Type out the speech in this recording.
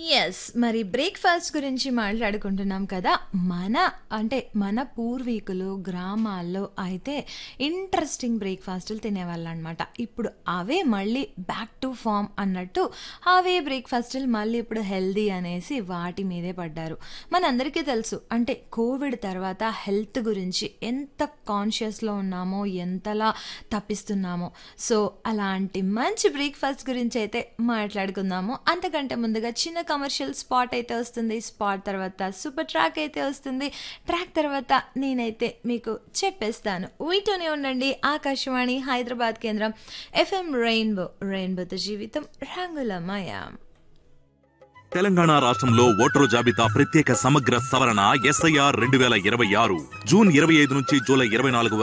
yes మరి breakfast గురించి మాట్లాడుకుంటున్నాం కదా మన అంటే మన పూర్వీకులు గ్రామాల్లో అయితే ఇంట్రెస్టింగ్ బ్రేక్ఫాస్ట్లు తినేవాళ్ళు అనమాట ఇప్పుడు అవే మళ్ళీ బ్యాక్ టు ఫామ్ అన్నట్టు అవే బ్రేక్ఫాస్ట్లు మళ్ళీ ఇప్పుడు హెల్దీ అనేసి వాటి మీదే పడ్డారు మనందరికీ తెలుసు అంటే కోవిడ్ తర్వాత హెల్త్ గురించి ఎంత కాన్షియస్లో ఉన్నామో ఎంతలా తప్పిస్తున్నామో సో అలాంటి మంచి బ్రేక్ఫాస్ట్ గురించి అయితే మాట్లాడుకుందాము అంతకంటే ముందుగా చిన్న కమర్షియల్ స్పాట్ అయితే వస్తుంది స్పాట్ తర్వాత సూపర్ ట్రాక్ అయితే వస్తుంది ట్రాక్ తర్వాత నేనైతే మీకు చెప్పేస్తాను వీటోనే ఉండండి ఆకాశవాణి హైదరాబాద్ కేంద్రం ఎఫ్ఎం రెయిన్బో రెయిన్బోతో జీవితం రంగులమయ తెలంగాణ రాష్ట్రంలో ఓటరు జాబితా ప్రత్యేక సమగ్ర సవరణ ఎస్ఐఆర్ రెండు వేల ఇరవై ఆరు జూన్ ఇరవై ఐదు నుంచి జూలై ఇరవై నాలుగు